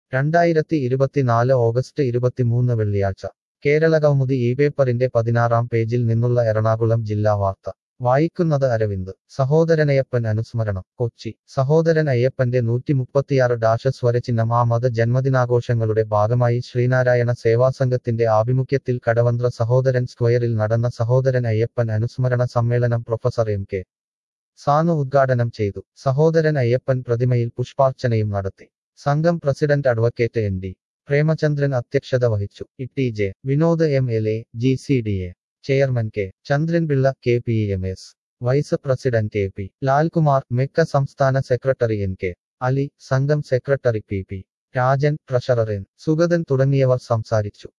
രണ്ടായിരത്തി ഇരുപത്തിനാല് ഓഗസ്റ്റ് ഇരുപത്തിമൂന്ന് വെള്ളിയാഴ്ച കേരള കൗമുദി ഈ പേപ്പറിന്റെ പതിനാറാം പേജിൽ നിന്നുള്ള എറണാകുളം ജില്ലാ വാർത്ത വായിക്കുന്നത് അരവിന്ദ് സഹോദരനയ്യപ്പൻ അനുസ്മരണം കൊച്ചി സഹോദരൻ അയ്യപ്പന്റെ നൂറ്റി മുപ്പത്തിയാറ് ഡാഷ സ്വരചിഹ്നം ആ മത ജന്മദിനാഘോഷങ്ങളുടെ ഭാഗമായി ശ്രീനാരായണ സേവാസംഘത്തിന്റെ ആഭിമുഖ്യത്തിൽ കടവന്ത്ര സഹോദരൻ സ്ക്വയറിൽ നടന്ന സഹോദരൻ അയ്യപ്പൻ അനുസ്മരണ സമ്മേളനം പ്രൊഫസർ എം കെ സാനു ഉദ്ഘാടനം ചെയ്തു സഹോദരൻ അയ്യപ്പൻ പ്രതിമയിൽ പുഷ്പാർച്ചനയും നടത്തി സംഘം president advocate N D Premachandran അധ്യക്ഷത വഹിച്ചു E J Vinod M L A G C D A chairman K Chandranpillai K P M S vice president K P Lalkumar MECCA സംസ്ഥാന സെക്രട്ടറി എൻ കെ അലി സംഘം secretary P P Rajan treasurer N Sugathan തുടങ്ങിയവർ സംസാരിച്ചു